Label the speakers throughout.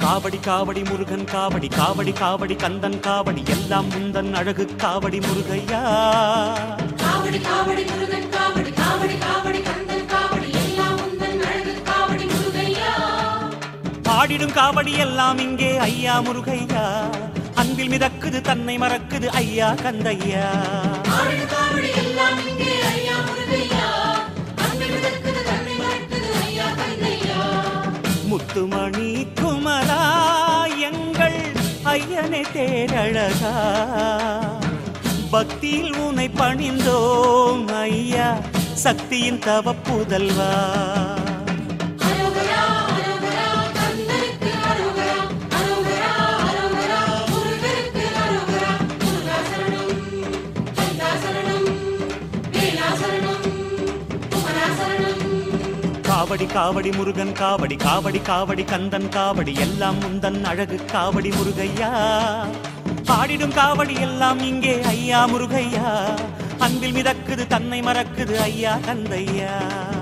Speaker 1: காவடி காவடி முருகன் காவடி காவடி காவடி கந்தன் காவடி எல்லாம் முந்தன் அழகு காவடி முருகையா
Speaker 2: காவடி காவடி முருகன் காவடி காவடி காவடி கந்தன் காவடி எல்லாம் உந்தன் அழகு காவடி முருகையா
Speaker 1: பாடிடும் காவடி எல்லாம் இங்கே ஐயா முருகையா அன்பில் மிதக்குது தன்னை மறக்குது ஐயா கந்தையா
Speaker 2: ஆடிடு காவடி எல்லாம் இங்கே ஐயா முருகையா அன்பில் மிதக்குது தன்னை மறக்குது ஐயா கந்தையா
Speaker 1: முத்துமணி குமரா எங்கள் ஐயனை தேரழகா பக்தியில் உனை பணிந்தோம் ஐயா சக்தியின் தவ புதல்வா
Speaker 2: அரோகரா அரோகரா கந்தனுக்கு அரோகரா அரோகரா அரோகரா முருகனுக்கு அரோகரா முருகா சரணம் கந்தா சரணம் வேலா சரணம் குமரா சரணம்
Speaker 1: காவடி காவடி முருகன் காவடி காவடி காவடி கந்தன் காவடி எல்லாம் முந்தன் அழகு காவடி முருகையா பாடிடும் காவடி எல்லாம் இங்கே ஐயா முருகையா அன்பில் மிதக்குது தன்னை மறக்குது ஐயா கந்தையா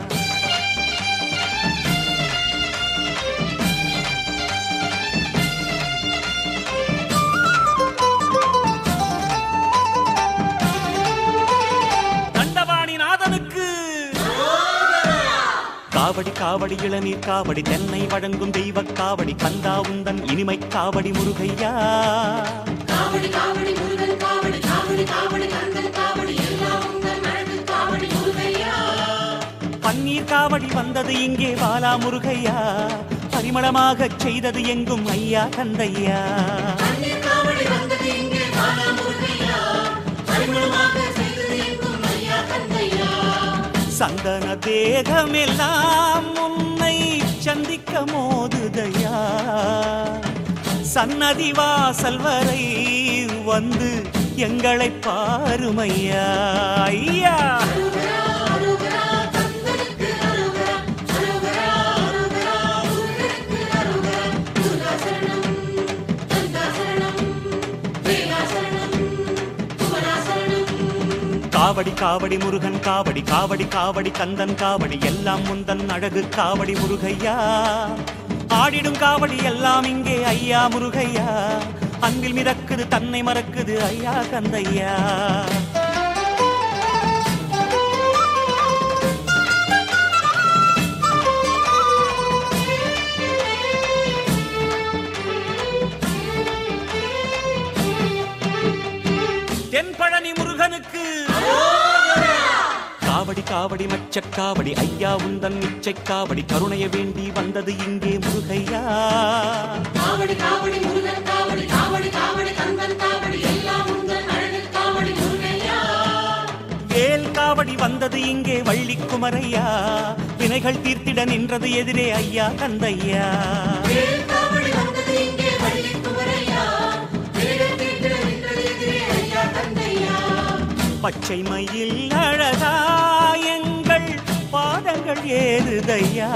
Speaker 1: தண்டபாணி நாதனுக்கு காவடி காவடி இளநீர் காவடி தென்னை வழங்கும் தெய்வ காவடி கந்தா உந்தன் இனிமை காவடி முருகையா
Speaker 2: காவடி காவடி முருகன் காவடி காவடி காவடி கந்தன் காவடி எல்லாம் உந்தன் அழகு காவடி முருகையா
Speaker 1: பன்னீர் காவடி வந்தது இங்கே பாலா முருகையா பரிமளமாகச் செய்தது எங்கும் ஐயா கந்தையா
Speaker 2: கண்ணீர் காவடி வந்தது இங்கே பாலா முருகையா பரிமளமாக செய்தது எங்கும் ஐயா கந்தையா
Speaker 1: சந்தன தேகமெல்லாம் உன்னை சந்திக்க மோதுதையா சன்னதி வாசல் வரை வந்து எங்களை பாருமையா ஐயா
Speaker 2: அரோகரா அரோகரா கந்தனுக்கு அரோகரா அரோகரா அரோகரா முருகனுக்கு அரோகரா முருகா சரணம் கந்தா சரணம் வேலா சரணம் குமரா சரணம்
Speaker 1: காவடி காவடி முருகன் காவடி காவடி காவடி கந்தன் காவடி எல்லாம் முந்தன் அழகு காவடி முருகையா ஆடிடும் காவடி எல்லாம் இங்கே ஐயா முருகையா அன்பில் மிதக்குது தன்னை மறக்குது ஐயா கந்தையா தென்பழனி முருகனுக்கு காவடி காவடி மச்சக் காவடி ஐயா உந்தன் நிச்சைக் காவடி கருணைய வேண்டி வந்தது இங்கே முருகையா
Speaker 2: காவடி காவடி முருகன் காவடி காவடி காவடி கந்தன் காவடி எல்லாம் உந்தன் அழகு காவடி முருகையா
Speaker 1: வேல் காவடி வந்தது இங்கே வள்ளி குமரையா வினைகள் தீர்த்திட நின்றது எதிரே ஐயா கந்தையா
Speaker 2: வேல் காவடி வந்தது இங்கே வள்ளி குமரையா வேல் தீர்த்திட நின்றது எதிரே ஐயா கந்தையா
Speaker 1: பச்சை மயில் அழகா எங்கள் பாதங்கள் ஏறுதையா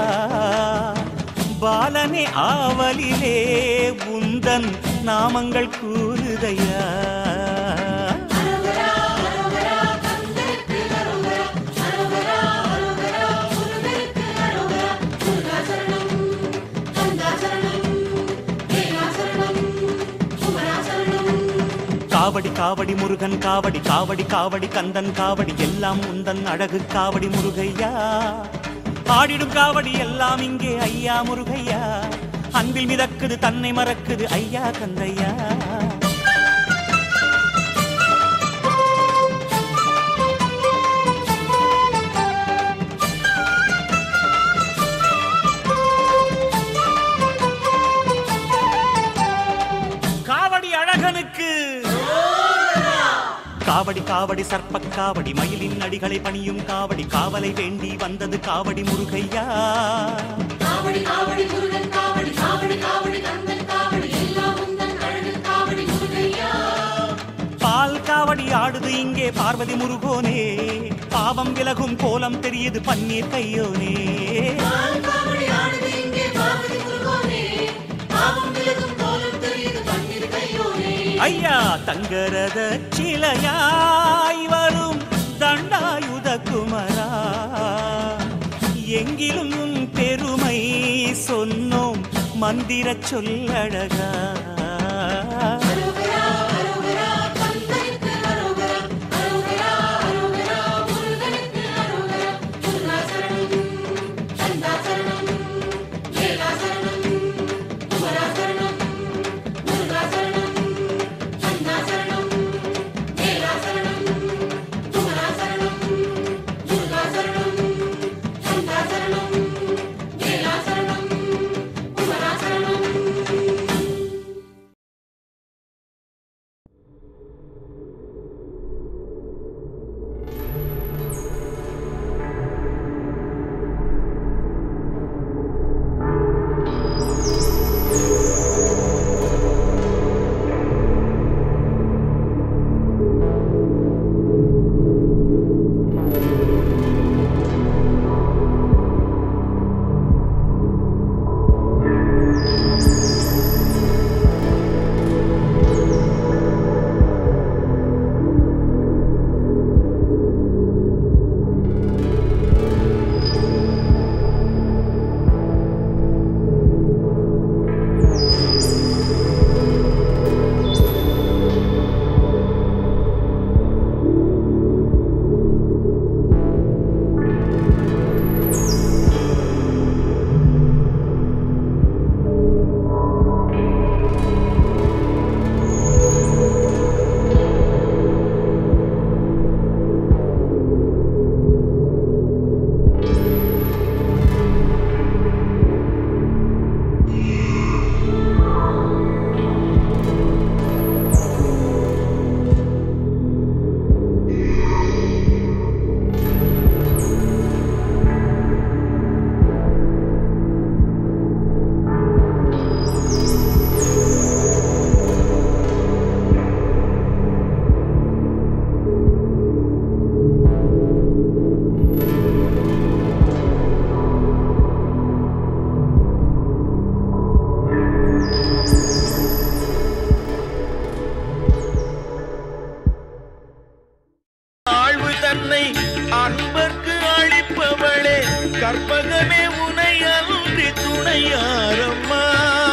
Speaker 1: பாலனே ஆவலிலே உந்தன் நாமங்கள் கூறுதையா
Speaker 2: அரோகரா அரோகரா கந்தனுக்கு அரோகரா அரோகரா அரோகரா முருகனுக்கு அரோகரா முருகா சரணம் கந்தா சரணம் வேலா சரணம் குமரா சரணம்
Speaker 1: காவடி காவடி முருகன் காவடி காவடி காவடி கந்தன் காவடி எல்லாம் உந்தன் அழகு காவடி முருகையா ஆடிடும் காவடி எல்லாம் இங்கே ஐயா முருகையா அன்பில் மிதக்குது தன்னை மறக்குது ஐயா கந்தையா காவடி அழகனுக்கு காவடி காவடி சர்ப்பக் காவடி மயிலின் அடிகளை பணியும் காவடி காவலை வேண்டி வந்தது காவடி முருகையா
Speaker 2: காவடி காவடி முருகன் காவடி காவடி காவடி கந்தன் காவடி எல்லாம் உந்தன் அழகு காவடி முருகையா
Speaker 1: பால் காவடி ஆடுது இங்கே பார்வதி முருகோனே பாவம் விலகும் கோலம் தெரியுது பன்னீர் கையோனே
Speaker 2: பால் காவடி ஆடுது இங்கே பார்வதி முருகோனே பாவம் விலகும் கோலம் தெரியுது பன்னீர் கையோனே
Speaker 1: ஐயா தங்கரத சிலையாய் வரும் தண்டாயுத குமரா எங்கிலும் உன் பெருமை சொன்னோம் மந்திர சொல்லழகா
Speaker 2: அரோகரா அரோகரா கந்தனுக்கு அரோகரா அரோகரா அரோகரா முருகனுக்கு அரோகரா முருகா சரணம் கந்தா சரணம் வேலா சரணம் குமரா சரணம் முருகா சரணம் கந்தா சரணம் வேலா சரணம் குமரா சரணம் முருகா சரணம் கந்தா சரணம் வேலா சரணம் குமரா சரணம்
Speaker 3: ஆழ்வு தன்னை அன்பர்க்கு அளிப்பவளே கற்பகமே உனை அன்றி துணையாரம்மா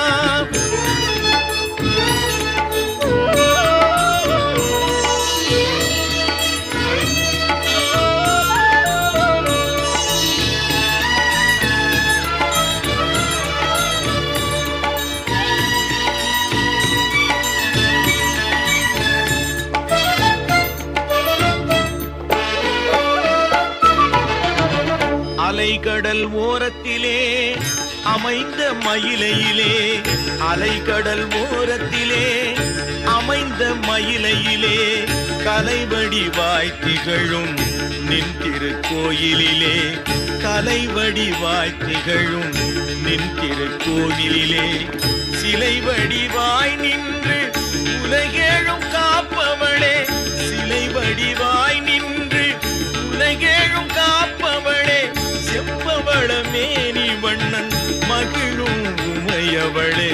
Speaker 3: அலைகடல் ஓரத்திலே அமைந்த மயிலையிலே அலைகடல் ஓரத்திலே அமைந்த மயிலையிலே கலைவடிவாய் திகழும் நின் திருக்கோயிலிலே கலைவடிவாய் திகழும் நின் திருக்கோயிலிலே சிலை வடிவாய் நின்று உலகேழும் காப்பவளே சிலை வடிவாய் நின்று உலகேழும் காப்பவளே செம்பவள மேனி வண்ணன் மகிழும் உமையவளே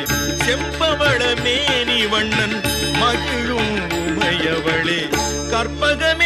Speaker 3: செம்பவள மேனி வண்ணன் மகிழும் உமையவளே கற்பகமே